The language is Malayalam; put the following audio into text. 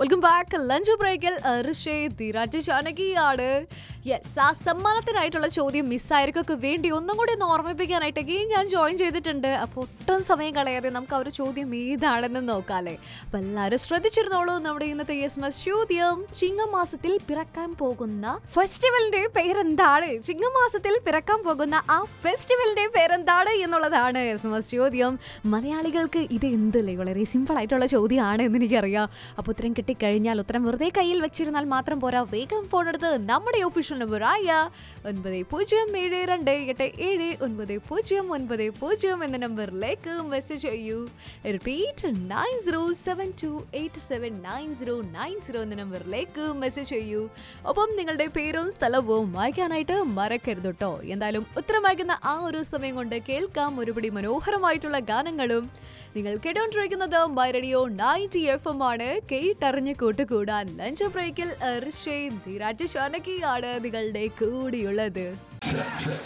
വെൽക്കം ബാക്ക് ലഞ്ച് ബ്രേക്കിൽ ഋഷേ ധീരാജ് ജാനകിയാണ് യെസ് ആ സമ്മാനത്തിനായിട്ടുള്ള ചോദ്യം മിസ്സായവർക്കൊക്കെ വേണ്ടി ഒന്നും കൂടി ഒന്ന് ഓർമ്മിപ്പിക്കാനായിട്ടൊക്കെ ഞാൻ ജോയിൻ ചെയ്തിട്ടുണ്ട് അപ്പോൾ ഒട്ടും സമയം കളയാതെ നമുക്ക് ആ ഒരു ചോദ്യം ഏതാണെന്ന് നോക്കാല്ലേ അപ്പം എല്ലാവരും ശ്രദ്ധിച്ചിരുന്നോളൂ നമ്മുടെ ഇന്നത്തെ യെസ് മസ് ചോദ്യം ചിങ്ങമാസത്തിൽ പിറക്കാൻ പോകുന്ന ഫെസ്റ്റിവലിന്റെ പേരെന്താണ് ചിങ്ങമാസത്തിൽ പിറക്കാൻ പോകുന്ന ആ ഫെസ്റ്റിവലിന്റെ പേരെന്താണ് എന്നുള്ളതാണ് യെസ് മസ് ചോദ്യം മലയാളികൾക്ക് ഇത് എന്തല്ലേ വളരെ സിമ്പിൾ ആയിട്ടുള്ള ചോദ്യമാണ് എന്ന് എനിക്കറിയാം അപ്പോൾ ഉത്തരം കിട്ടിക്കഴിഞ്ഞാൽ ഉത്തരം വെറുതെ കയ്യിൽ വെച്ചിരുന്നാൽ മാത്രം പോരാ വേഗം ഫോൺ എടുത്ത് നമ്മുടെ ഒഫീഷ്യൽ നമ്പർ ആയ ഒൻപത് പൂജ്യം ഏഴ് രണ്ട് എട്ട് ഏഴ് ഒൻപത് പൂജ്യം ഒൻപത് പൂജ്യം എന്ന നമ്പറിലേക്ക് മെസ്സേജ് ചെയ്യൂ repeat nine zero seven two eight seven nine zero nine zero എന്ന നമ്പറിലേക്ക് മെസ്സേജ് ചെയ്യൂ ഒപ്പം നിങ്ങളുടെ പേരും സ്ഥലവും വായിക്കാനായിട്ട് മറക്കരുത് കേട്ടോ എന്തായാലും ഉത്തരം വായിക്കുന്ന ആ ഒരു സമയം കൊണ്ട് കേൾക്കാം ഒരുപടി മനോഹരമായിട്ടുള്ള ഗാനങ്ങളും നിങ്ങൾ കേട്ടോണ്ടിരിക്കുന്നത് my radio ninety F M ആണ് കേട്ടറിഞ്ഞ് കൂട്ടുകൂടാൻ ലഞ്ച് ബ്രേക്കിൽ ഋഷേ ധീരാജ് ഷാനകിയാണ് നിങ്ങളുടെ കൂടിയുള്ളത്